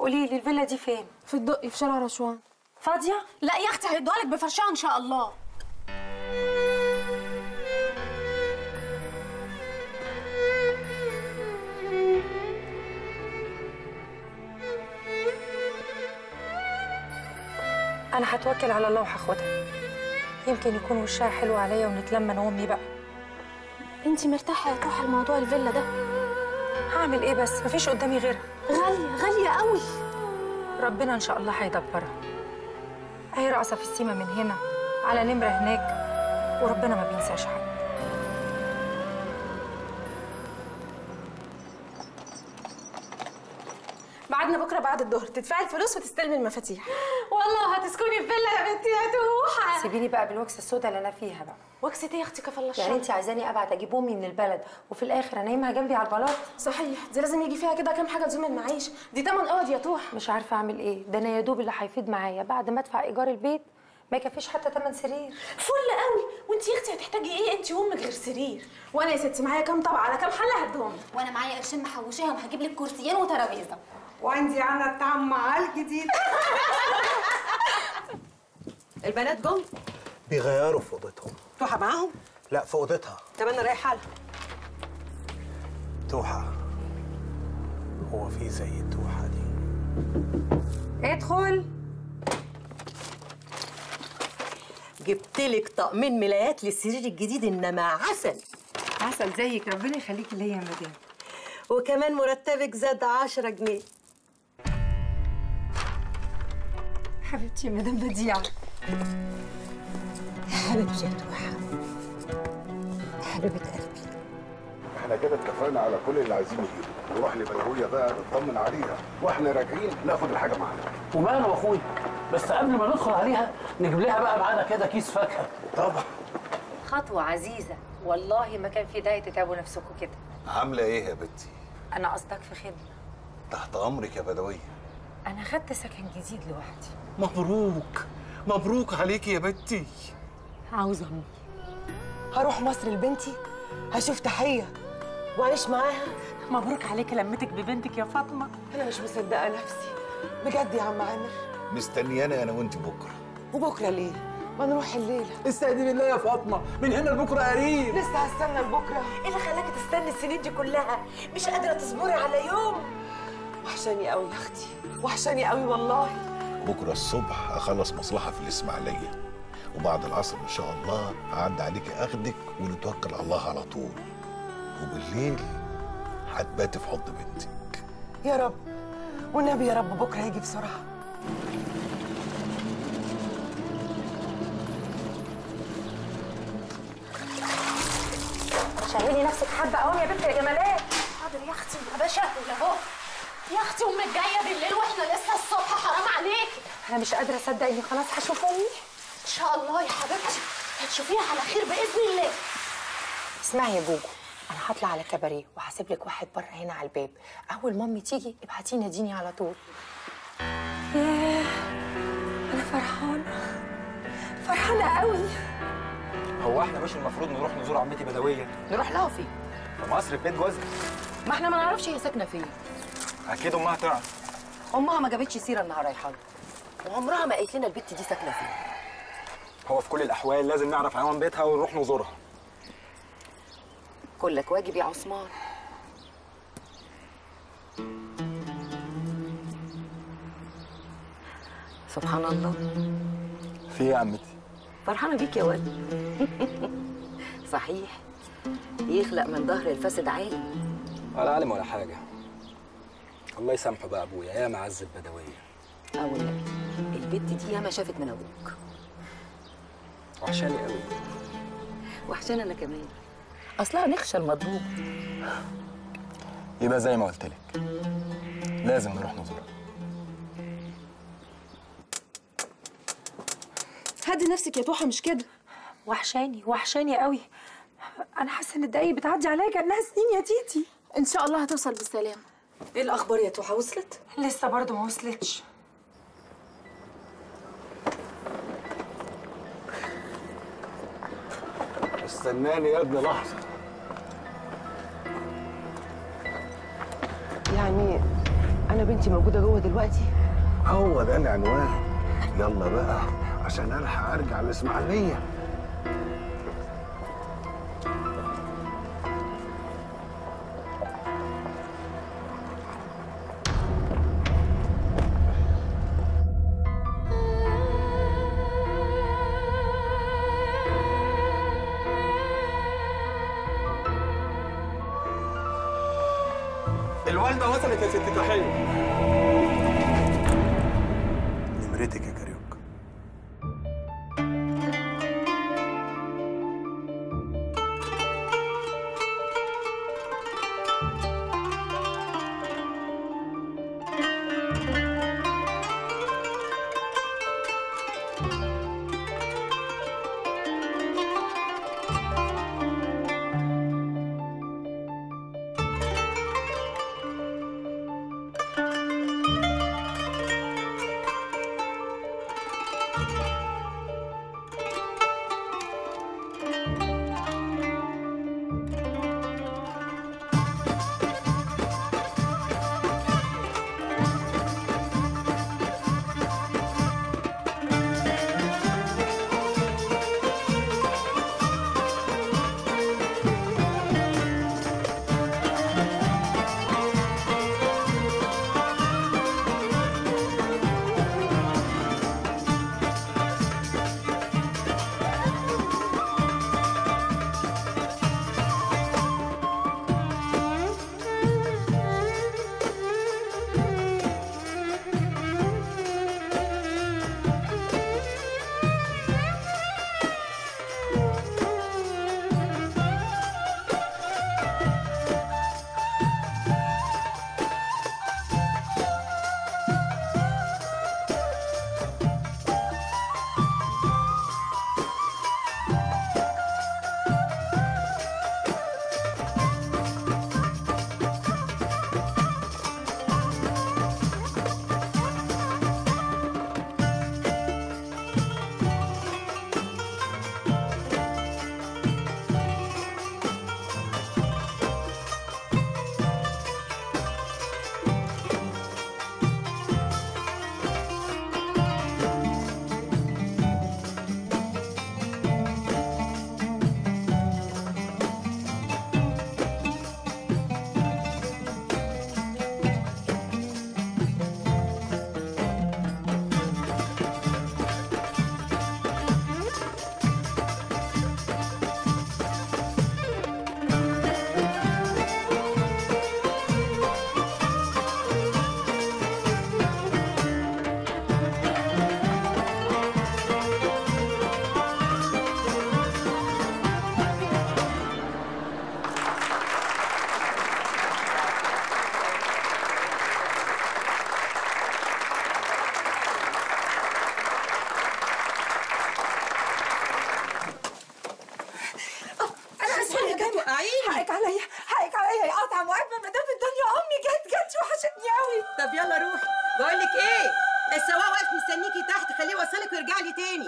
قولي لي الفيلا دي فين في الدقي في شارع رشوان فاضيه لا يا اختي هيدوها لك بفرشها ان شاء الله انا هتوكل على الله وهاخدها يمكن يكون وشها حلو عليا ونتلم انا وامي بقى انت مرتاحه يا توحه لموضوع الفيلا ده هعمل ايه بس مفيش قدامي غيرها غاليه غاليه قوي ربنا ان شاء الله هيدبرها اهي رقصه في السيما من هنا على نمره هناك وربنا ما بينساش حد بعدنا بكره بعد الظهر تدفعي الفلوس وتستلمي المفاتيح والله هتسكني في فيلا يا بنتي يا توحه سيبيني بقى بالوكسه السوداء اللي انا فيها بقى وكسة ايه يا اختي كفى الله الشر يعني انت عايزاني ابعت اجيب امي من البلد وفي الاخر انيمها جنبي على البلاط صحيح دي لازم يجي فيها كده كام حاجه تزوم المعيش دي تمن اوض يا توح مش عارفه اعمل ايه ده انا يا دوب اللي هيفيد معايا بعد ما ادفع ايجار البيت ما يكفيش حتى تمن سرير فل قوي وانت يا اختي هتحتاجي ايه انت وامك غير سرير وانا يا ستي معايا كام طبعه على كام حله هدهم لك. وانا معايا قرشين محوشاهم هجيب لك كرسيين وترابيزه وعندي انا الطعم مع الجديد البنات جم بيغيروا في اوضتهم توحة معاهم لا في اوضتها طب انا رايحه لها توحة هو في زي التوحة دي ادخل جبت لك طقمين ملايات للسرير الجديد انما عسل عسل زيك ربنا يخليكي ليا يا مدام وكمان مرتبك زاد 10 جنيه حبيبتي يا مدام بديعه حبيبتي يا توحة حبيبة قلبي احنا كده اتفقنا على كل اللي عايزين يجيبوا نروح لبلوية بقى نطمن عليها واحنا راجعين ناخد الحاجه معانا وماله يا اخويا بس قبل ما ندخل عليها نجيب لها بقى معانا كده كيس فاكهه طبعا خطوه عزيزه والله ما كان في داعي تتعبوا نفسكم كده عامله ايه يا بنتي انا قصدك في خدمه تحت امرك يا بدويه انا خدت سكن جديد لوحدي مبروك مبروك عليكي يا بنتي عاوزه امي هروح مصر لبنتي هشوف تحية واعيش معاها مبروك عليكي لمتك ببنتك يا فاطمه انا مش مصدقة نفسي بجد يا عم عامر مستنيانا انا وانت بكره وبكرة ليه؟ ما نروح الليلة استهدي بالله يا فاطمه من هنا لبكره قريب لسه هستنى لبكرة ايه اللي خلاكي تستني السنين دي كلها مش قادره تصبري على يوم وحشاني قوي يا اختي وحشاني قوي والله بكره الصبح اخلص مصلحه في الاسماعيليه وبعد العصر ان شاء الله هعدي عليكي اخدك ونتوكل على الله على طول وبالليل هتباتي في حضن بنتك يا رب والنبي يا رب بكرة يجي بسرعة شغلي نفسك حبه قوم يا بنت يا جمالات حاضر يا اختي يا باشا اهو يا اختي امك جايه بالليل واحنا لسه الصبح حرام عليكي انا مش قادره اصدق اني خلاص هشوف امي ان شاء الله يا حبيبتي هتشوفيها على خير باذن الله اسمعي يا جوجو انا هطلع على كباريه وهسيب لك واحد بره هنا على الباب اول ما امي تيجي ابعتي ناديني على طول ياه انا فرحانه فرحانه قوي هو احنا مش المفروض نروح نزور عمتي بدويه نروح لها فين في مصر في بيت جوزها ما احنا ما نعرفش هي ساكنه فين اكيد امها تعرف امها ما جابتش سيره انها رايحه لها وعمرها ما قالت لنا البت دي ساكنه فين هو في كل الاحوال لازم نعرف عنوان بيتها ونروح نزورها كلك واجب يا عثمان سبحان الله في ايه يا عمتي فرحانه بيك يا ولد صحيح يخلق من ظهر الفاسد عالي ولا عالم ولا حاجه الله يسامحه بقى ابويا يا معذب بدويه او النبي البت دي ياما شافت من ابوك وحشاني قوي وحشان انا كمان اصلها نخشى المضروب يبقى زي ما قلت لك لازم نروح نزورها هدي نفسك يا توحه مش كده وحشاني وحشاني قوي انا حاسه ان الدقايق بتعدي عليا كانها سنين يا تيتي ان شاء الله هتوصل بالسلامه ايه الاخبار يا توحه وصلت لسه برضه ما وصلتش استناني يا ابني لحظه يعني انا بنتي موجوده جوه دلوقتي هو ده العنوان يلا بقى عشان الحق ارجع الاسماعيليه الوالدة وصلت يا ست تحية نمرتك يا كاريوكا انا اسفه يا جدع حقك عليا حقك عليا يا قطعه وقبل ما دام الدنيا امي جت جت وحشتني قوي طب يلا روحي بقول لك ايه السواق واقف مستنيكي تحت خليه يوصلك ويرجع لي تاني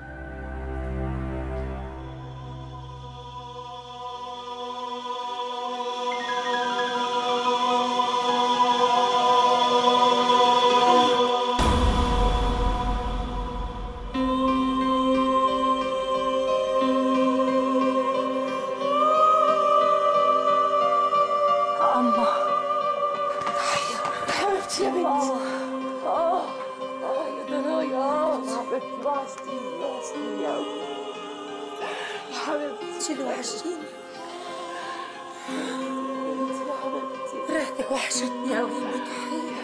أما حبيبتي يا بنتي اه اه يا دنايا اه حبيبتي وحشتيني وحشتيني قوي يا حبيبتي انت اللي وحشتيني انت يا حبيبتي ريحتك وحشتني قوي يا تحية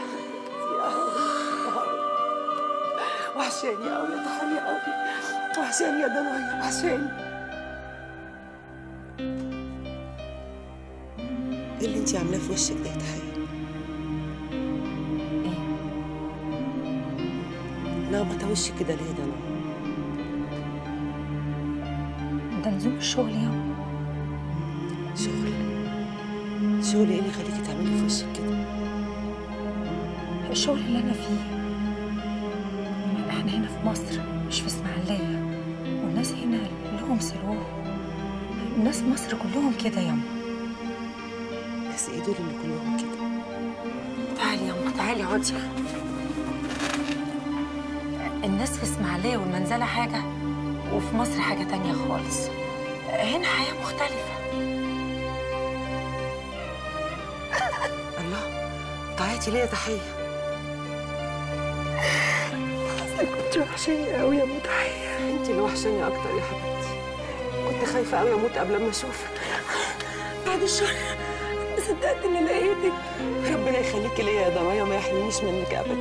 وحشاني قوي يا تحية قوي وحشاني يا دنايا وحشاني ايه اللي انت عاملاه في وشك ده يا تحية؟ لا ما وشك كده ليه ده انا ده نزول الشغل يوم شغل شغل ايه اللي يخليكي تعملي في وشك كده؟ الشغل اللي أنا فيه احنا هنا في مصر مش في اسماعيلية والناس هنا لهم سلوهم الناس في مصر كلهم كده ياما بس ايه دول اللي كلهم كده؟ تعالي يا أم تعالي اقعدي الناس في اسماعيلية والمنزلة حاجة وفي مصر حاجة تانية خالص هنا حياة مختلفة الله طلعتي ليه يا تحيه كنت وحشاني قوي يا متحية انت اللي وحشاني اكتر يا حبيبتي كنت خايفه قوي اموت قبل ما اشوفك بعد الشر ما صدقت اني لقيتك ربنا يخليكي ليا يا ضنايا وما يحرمنيش منك ابدا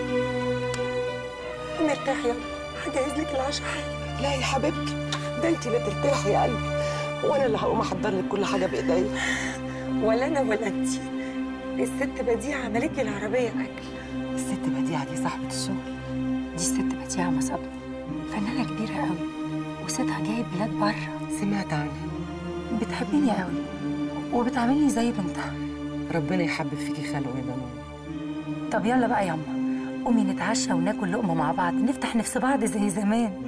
مرتاح يا هجهز لك العشاء حالا لا يا حبيبتي ده انت اللي ترتاحي يا قلبي وانا اللي هقوم احضر لك كل حاجه بايديا ولا انا ولا انت الست بديعة عملت لي العربية أكل الست بديعة دي صاحبة الشغل دي الست بديعة مصابة فنانة كبيرة قوي وستها جايب بلاد بره سمعت عنها بتحبني قوي وبتعاملني زي بنتها ربنا يحبب فيكي خلقه يا بنو طب يلا بقى ياما قومي نتعشى وناكل لقمة مع بعض نفتح نفس بعض زي زمان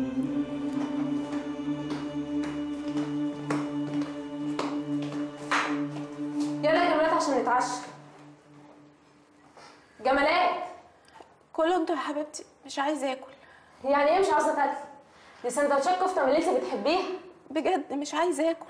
يلا يا جمالات عشان نتعشى جمالات كله انتوا يا حبيبتي مش عايزه اكل يعني ايه مش عاوزه تاكلي دي سندوتشات كفته من اللي انت بتحبيها بجد مش عايزه اكل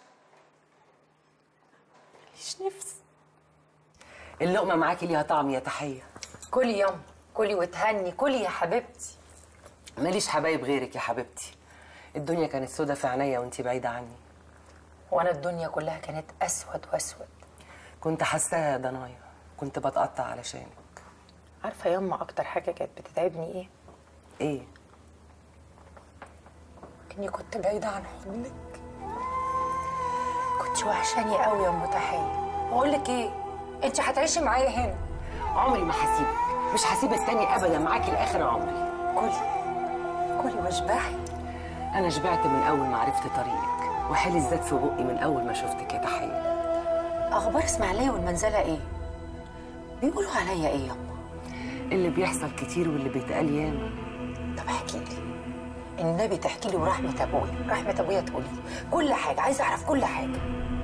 ماليش نفس اللقمه معاكي ليها طعم يا تحيه كلي ياما كلي وتهني كلي يا حبيبتي ماليش حبايب غيرك يا حبيبتي الدنيا كانت سودة في عينيا وانتي بعيده عني وانا الدنيا كلها كانت اسود واسود كنت حاساها يا ضنايا كنت بتقطع علشانك عارفه ياما اكتر حاجه كانت بتتعبني ايه ايه اني كنت بعيده عن حضنك كنت وحشاني قوي يا ام تحيه بقول لك ايه انت هتعيشي معايا هنا عمري ما هسيبك مش هسيب التاني ابدا معاكي لاخر عمري كلي كلي واشبعي انا شبعت من اول ما عرفت طريقك وحالي الزاد في بقي من اول ما شفتك يا تحيه اخبار اسماعيليه والمنزله ايه بيقولوا عليا ايه ياما اللي بيحصل كتير واللي بيتقال ياما طب احكي لي النبي تحكي لي ورحمه ابويا رحمه ابويا تقولي لي كل حاجه عايزه اعرف كل حاجه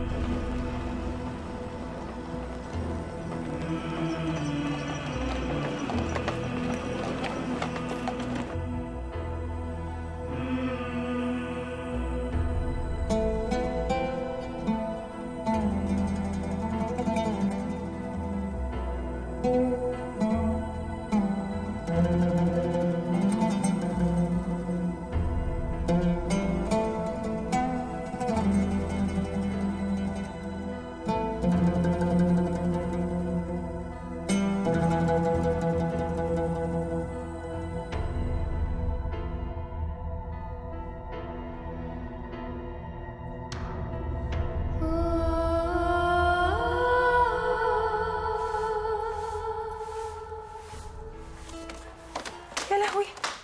يا لهوي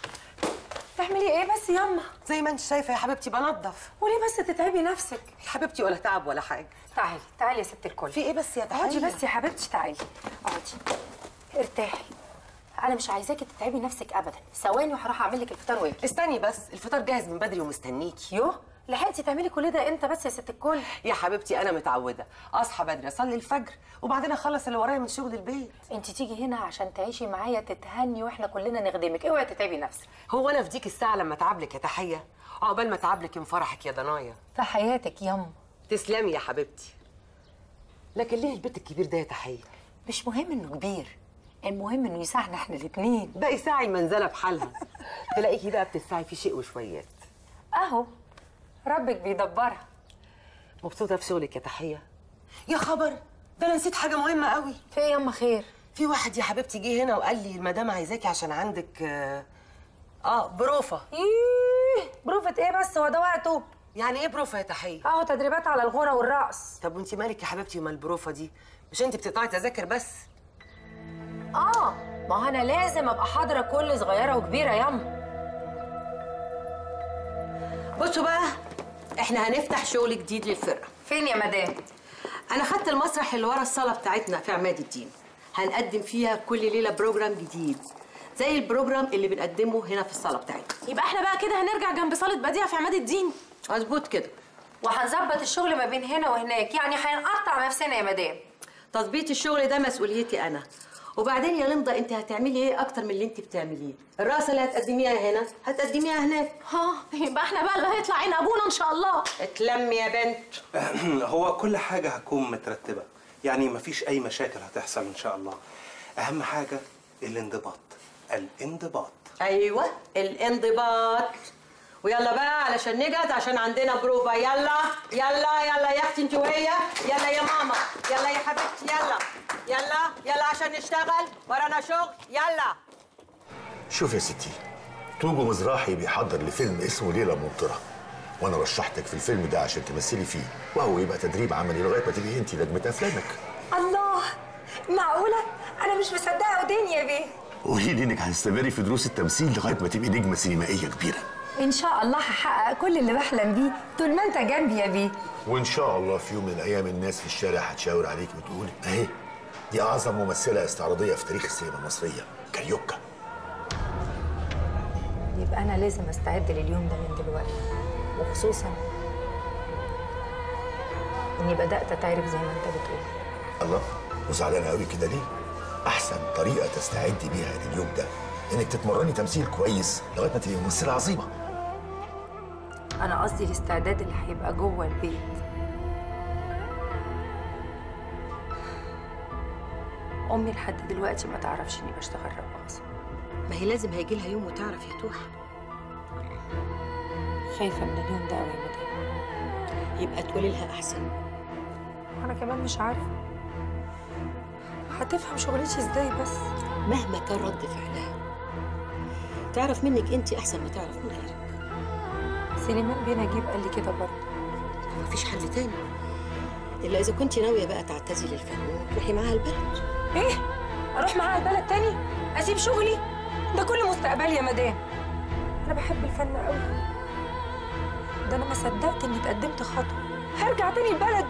تعملي ايه بس ياما زي ما انت شايفه يا حبيبتي بنضف وليه بس تتعبي نفسك يا حبيبتي ولا تعب ولا حاجه تعالي تعالي يا ست الكل في ايه بس يا تحيه اقعدي بس يا حبيبتي تعالي اقعدي ارتاحي انا مش عايزاكي تتعبي نفسك ابدا ثواني وهروح اعمل لك الفطار واجي استني بس الفطار جاهز من بدري ومستنيكي يوه لحقتي تعملي كل ده امتى بس يا ست الكل يا حبيبتي انا متعوده اصحى بدري اصلي الفجر وبعدين اخلص اللي ورايا من شغل البيت انت تيجي هنا عشان تعيشي معايا تتهني واحنا كلنا نخدمك اوعي تتعبي نفسك هو انا في ديك الساعه لما اتعب لك يا تحيه عقبال ما اتعب لك من فرحك يا ضنايا في حياتك ياما تسلمي يا حبيبتي لكن ليه البيت الكبير ده يا تحيه مش مهم انه كبير المهم انه يساعدنا احنا الاثنين ده يساعي المنزله بحالها تلاقيكي بقى بتدفعي في شيء وشويات اهو ربك بيدبرها مبسوطه في شغلك يا تحيه يا خبر ده انا نسيت حاجه مهمه قوي في ايه ياما خير في واحد يا حبيبتي جه هنا وقال لي المدام عايزاكي عشان عندك اه, آه بروفه ايه بروفة ايه بس هو ده وقته يعني ايه بروفه يا تحيه اهو تدريبات على الغنى والرقص طب وانت مالك يا حبيبتي ومال البروفه دي مش انت بتقطعي تذاكر بس اه ما هو انا لازم ابقى حاضره كل صغيره وكبيره ياما بصوا بقى احنا هنفتح شغل جديد للفرقه فين يا مدام انا خدت المسرح اللي ورا الصاله بتاعتنا في عماد الدين هنقدم فيها كل ليله بروجرام جديد زي البروجرام اللي بنقدمه هنا في الصاله بتاعتنا يبقى احنا بقى كده هنرجع جنب صاله بديع في عماد الدين مظبوط كده وهنظبط الشغل ما بين هنا وهناك يعني هنقطع نفسنا يا مدام تظبيط الشغل ده مسؤوليتي انا وبعدين يا لمضة انت هتعملي ايه اكتر من اللي انت بتعمليه الرقصه اللي هتقدميها هنا هتقدميها هناك ها يبقى احنا بقى اللي هيطلع عين ابونا ان شاء الله اتلم يا بنت هو كل حاجة هتكون مترتبة يعني مفيش أي مشاكل هتحصل إن شاء الله أهم حاجة الانضباط الانضباط ايوه الانضباط ويلا بقى علشان نجهز عشان عندنا بروفا يلا يلا يلا يا اختي انت وهي يلا يا ماما يلا يا حبيبتي يلا يلا يلا عشان نشتغل ورانا شغل يلا شوف يا ستي توجو مزراحي بيحضر لفيلم اسمه ليلة ممطرة وانا رشحتك في الفيلم ده عشان تمثلي فيه وهو يبقى تدريب عملي لغايه ما تبقي انت نجمه افلامك الله معقولة؟ أنا مش مصدقة وداني يا بيه قولي لي انك هتستمري في دروس التمثيل لغايه ما تبقي نجمه سينمائيه كبيره إن شاء الله هحقق كل اللي بحلم بيه طول ما أنت جنبي يا بيه وان شاء الله في يوم من الايام الناس في الشارع هتشاور عليك وتقول اهي دي اعظم ممثله استعراضيه في تاريخ السينما المصريه كاريوكا يبقى أنا لازم أستعد لليوم ده من دلوقتي وخصوصا إني بدأت أتعرف زي ما أنت بتقول الله وزعلانه قوي كده ليه احسن طريقه تستعدي بيها لليوم ده انك تتمرني تمثيل كويس لغايه ما تبقي ممثله عظيمه أنا قصدي الاستعداد اللي هيبقى جوه البيت أمي لحد دلوقتي ما تعرفش إني بشتغل رقاصة ما هي لازم هيجي لها يوم وتعرف يا توحة خايفة من اليوم ده أوي يا مدام يبقى تقولي لها احسن أنا كمان مش عارفة هتفهم شغلتي إزاي بس مهما كان رد فعلها تعرف منك انت احسن ما تعرف من غيرك سليمان بيه نجيب قال لي كده برضه مفيش حل تاني الا اذا كنت ناويه بقى تعتزلي الفن وتروحي معاها البلد إيه؟ أروح معاها البلد تاني؟ أسيب شغلي؟ ده كل مستقبلي يا مدام أنا بحب الفن أوي ده أنا ما صدقت إني اتقدمت خطوة هرجع تاني البلد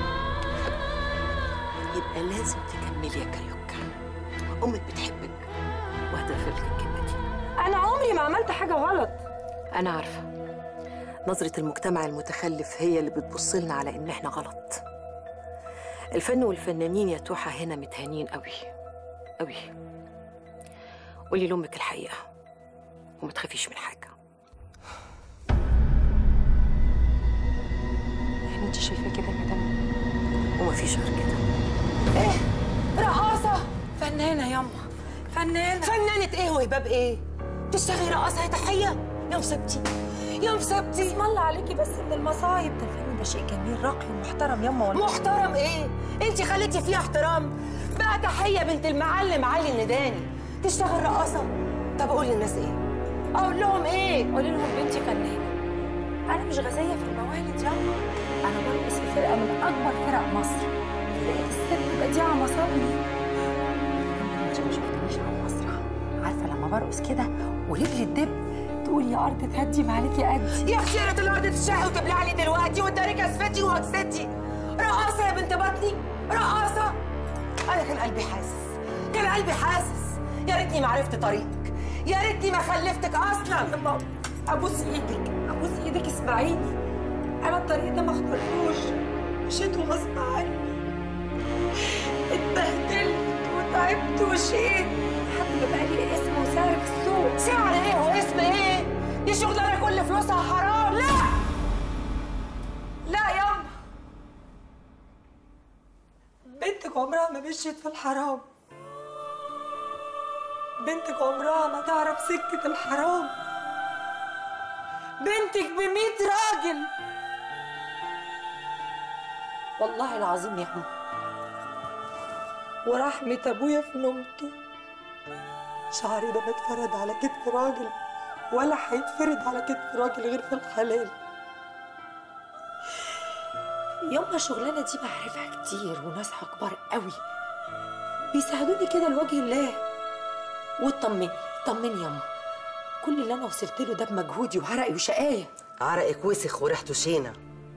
يبقى لازم تكملي يا كاريوكا امك بتحبك وهتغفر لك الكلمه دي أنا عمري ما عملت حاجة غلط انا عارفه نظره المجتمع المتخلف هي اللي بتبص لنا على ان احنا غلط الفن والفنانين يا توحة هنا متهانين قوي قوي قولي لامك الحقيقه وما تخافيش من حاجه يعني أنت شايفة كده يا مدام ومفيش غير كده إيه؟ رقاصة فنانة ياما فنانة فنانة ايه وهباب ايه؟ تشتغلي رقاصة يا تحية؟ يا مصيبتي يا مصيبتي اسم الله عليكي بس من المصايب ده الفن ده شيء جميل راقي ومحترم ياما والله محترم ايه؟ انت خليتي فيه احترام بقى تحية بنت المعلم علي النداني تشتغل رقاصة طب اقول للناس ايه؟ اقول لهم ايه؟ قولي لهم بنتي فنانة أنا مش غزية في الموالد ياما أنا برقص في فرقة من أكبر فرق مصر فرقة الست بديعة مصابني أنت ما شفتنيش على المسرح عارفة لما برقص كده ورجلي تدب تقول يا أرض تهدي عليكي قدي يا خسيرة الأرض تشحي وتبلع لي دلوقتي وتداري كسفتي وهكستي رقاصة يا بنت بطني رقاصة أنا كان قلبي حاسس كان قلبي حاسس يا ريتني ما عرفت طريقك يا ريتني ما خلفتك أصلا يما أبوس إيدك أبوس إيدك اسمعيني أنا الطريق ده ما اخترتوش مشيته غصب عني اتبهدلت وتعبت وشقيت لحد ما بقى لي اسم وسعر في السوق سعر إيه واسم إيه؟ دي شغلانة كل فلوسها حرام لا لا ياما بنتك عمرها ما مشيت في الحرام بنتك عمرها ما تعرف سكة الحرام بنتك بميت راجل والله العظيم يا عم ورحمة أبويا في نومته شعري ده ما اتفرد على كتف راجل ولا هيتفرد على كتف راجل غير في الحلال ياما الشغلانة دي بعرفها كتير وناسها كبار قوي بيساعدوني كده لوجه الله واطمني طمني ياما كل اللي انا وصلت له ده بمجهودي وعرقي وشقايه عرقك وسخ وريحته شينة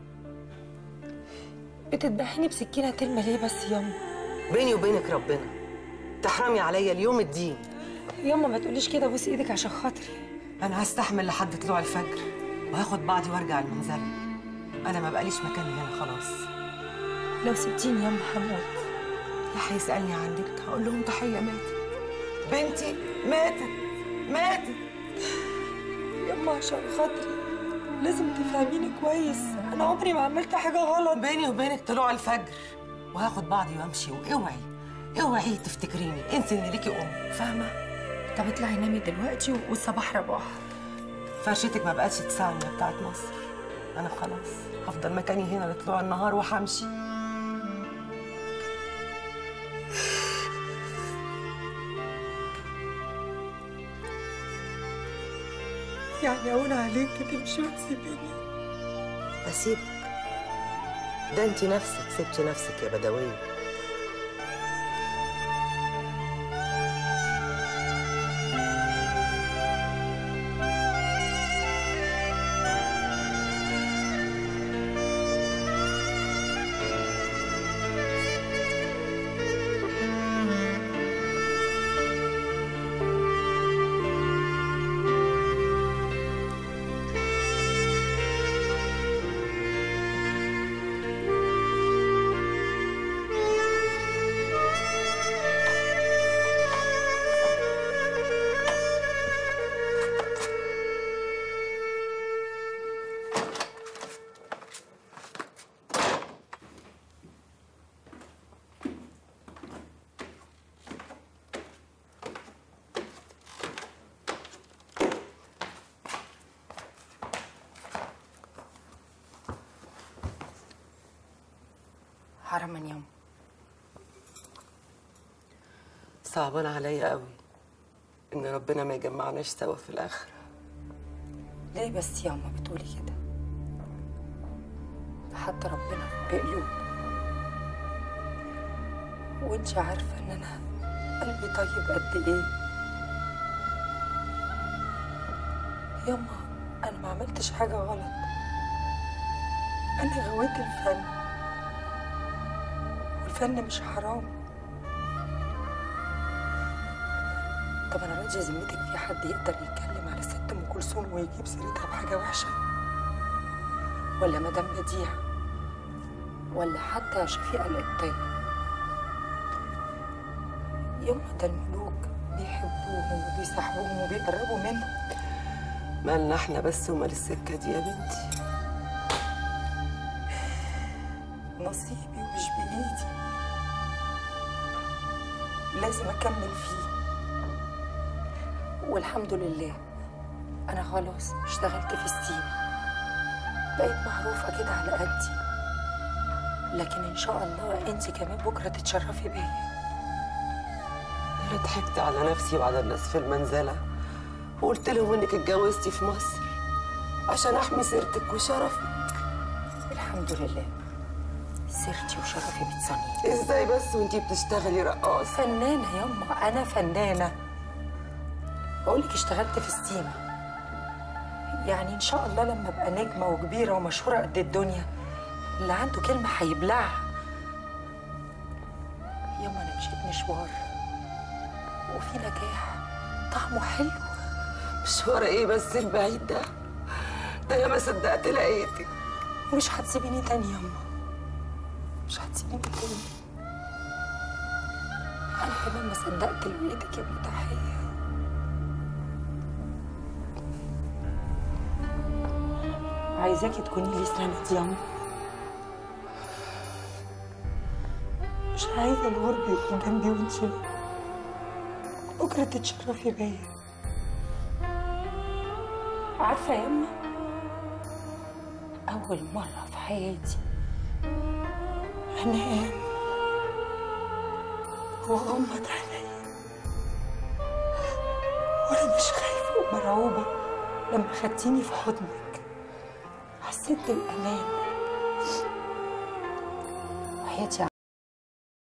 بتذبحيني بسكينه تلمة ليه بس ياما بيني وبينك ربنا تحرمي عليا اليوم الدين ياما ما تقوليش كده بوس ايدك عشان خاطري انا هستحمل لحد طلوع الفجر وهاخد بعضي وارجع المنزل انا ما بقاليش مكان هنا خلاص لو سبتيني ياما هموت اللي هيسالني عنك هقول لهم تحيه ماتت بنتي ماتت ماتت يما عشان خاطري لازم تفهميني كويس انا عمري ما عملت حاجه غلط بيني وبينك طلوع الفجر وهاخد بعضي وامشي واوعي اوعي تفتكريني انت اللي ليكي ام فاهمه طب اطلعي نامي دلوقتي والصباح رباح فرشتك ما بقتش تساعدني يا بتاعت مصر انا خلاص هفضل مكاني هنا لطلوع النهار وهمشي يعني اقول عليكي تمشي وتسيبيني اسيبك ده انت نفسك سبتي نفسك يا بدويه حرما يوم صعبان عليا قوي ان ربنا ما يجمعناش سوا في الاخره ليه بس يا أما بتقولي كده حتى ربنا بقلوب وانت عارفة ان انا قلبي طيب قد ايه ياما انا ما عملتش حاجة غلط انا غويت الفن والفن مش حرام طب انا راضية ذمتك في حد يقدر يتكلم على ست ام كلثوم ويجيب سيرتها بحاجة وحشة ولا مدام بديع ولا حتى شفيقة القبطية يوم ده الملوك بيحبوهم وبيصاحبوهم وبيقربوا منهم مالنا احنا بس ومال السكه دي يا بنتي نصيبي ومش بإيدي لازم أكمل فيه والحمد لله أنا خلاص اشتغلت في ستيم بقيت معروفة كده على قدي لكن إن شاء الله أنت كمان بكرة تتشرفي بيا انا ضحكت على نفسي وعلى الناس في المنزله وقلت لهم انك اتجوزتي في مصر عشان احمي سيرتك وشرفك الحمد لله سيرتي وشرفي بتصني ازاي بس وانتي بتشتغلي رقاصه فنانة ياما أنا فنانة بقولك اشتغلت في ستيم يعني إن شاء الله لما أبقى نجمة وكبيرة ومشهورة قد الدنيا اللي عنده كلمة هيبلعها ياما أنا مشيت مشوار وفي نجاح طعمه حلو مشوار ايه بس البعيد ده ده يا ما صدقت لقيتك ومش هتسيبيني تاني ياما مش هتسيبيني تاني أنا كمان ما صدقت لقيتك يا ابن تحية عايزاكي تكوني لي سند ياما مش عايزة الغرب يكون جنبي وانتي بكرة تتشرفي بيا عارفة يا أما أول مرة في حياتي أنام وأغمض عينيا وأنا مش خايفة ومرعوبة لما خدتيني في حضنك حسيت بالأمان وحياتي